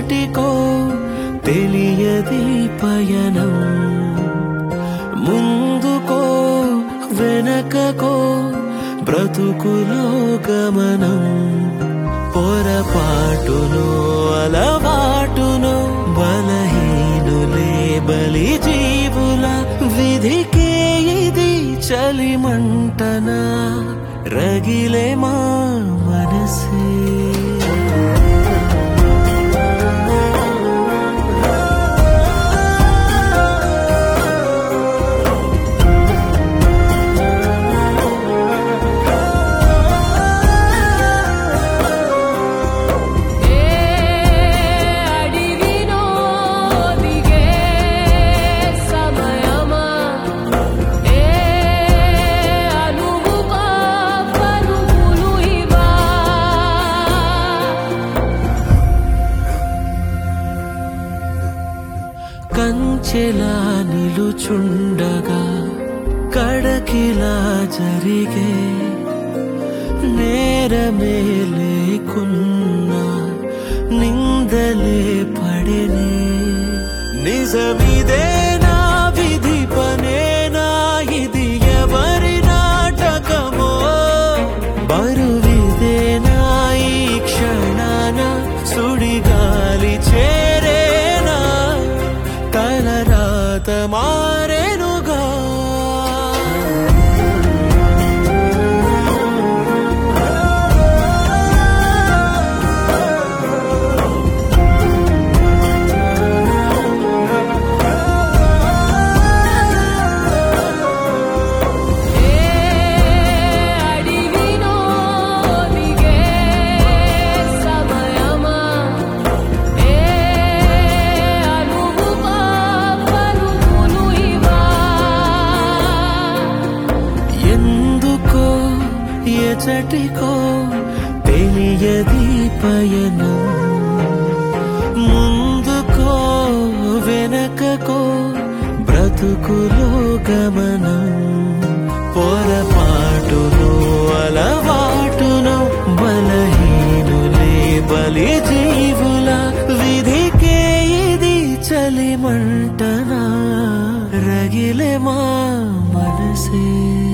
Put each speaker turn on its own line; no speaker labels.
ఎచటికో తెలియది పయనం ముందుకో వెనకకో బ్రతుకులో గమనం పొరపాటును అలవాటును బలహీనులే బలి జీవుల విధికే ఇది చలిమంటనా రగిలే మా మనసే
ఏ అడిగినో దిగే సమయమా ఏ అనువుగా పరుగులు ఇవా
కంచెలా నిలుచుండగా కడకిలా జరిగే నేరమే లేకున్నా నిందలే పడినే నిజమిదే నా విధి పనేనా ఇది ఎవరి నాటకమో బరువిదేనా ఈ క్షణాన సుడిగాలి చేరేనా తలరాత మారేనుగా
ఏ అడిగినో దిగే సమయమా ఏ అనువుగా పరుగులు ఇవా
ఎందుకో ఎచటికో తెలియది పయనం ముందుకో వెనకకో బ్రతుకులో గమనం పొరపాటును అలవాటును బలహీనులే బలి జీవుల విధికే ఇది చలిమంటనా రగిలే మా మనసే